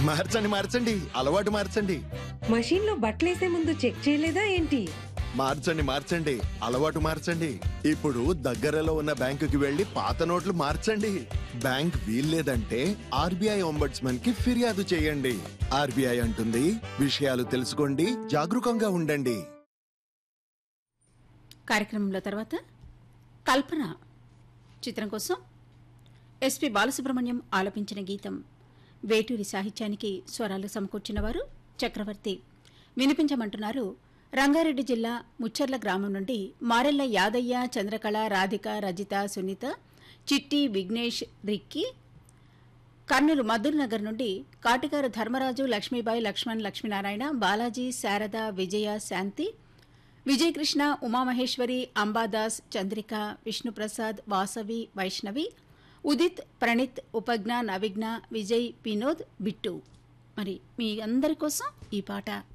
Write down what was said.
మార్చండి మార్చండి అలవాటు మార్చండి మషీన్ లో బట్టలేసే ముందు చెక్ చేయలేదా ఏంటి మార్చండి మార్చండి అలవాటు మార్చండి ఇప్పుడు దగ్గరలో ఉన్న బ్యాంకుకి వెళ్లి పాత నోట్లు మార్చండి బ్యాంక్ వీల్లేదంటే ఆర్బీఐ ఒంబడ్స్మన్ కి ఫిర్యాదు చేయండి ఆర్బీఐ అంటుంది విషయాలు తెలుసుకోండి జాగరూకంగా ఉండండి కార్యక్రమంలో తర్వాత కల్పన చిత్రం కోసం ఎస్పి బాలసుబ్రహ్మణ్యం ఆలపించిన గీతం వేటూరి సాహిత్యానికి స్వరాలు సమకూర్చిన వారు చక్రవర్తి వినిపించమంటున్నారు రంగారెడ్డి జిల్లా ముచ్చర్ల గ్రామం నుండి మారెల్ల యాదయ్య చంద్రకళ రాధిక రజిత సునీత చిట్టి విఘ్నేష్ రిక్కి కర్నూలు మధుర్ నగర్ నుండి కాటికారు ధర్మరాజు లక్ష్మీబాయి లక్ష్మణ్ లక్ష్మీనారాయణ బాలాజీ శారద విజయ శాంతి విజయకృష్ణ ఉమామహేశ్వరి అంబాదాస్ చంద్రిక విష్ణుప్రసాద్ వాసవి వైష్ణవి ఉదిత్ ప్రణీత్ ఉపజ్ఞ నవిజ్ఞ విజయ్ వినోద్ బిట్టు మరి మీ అందరి కోసం ఈ పాట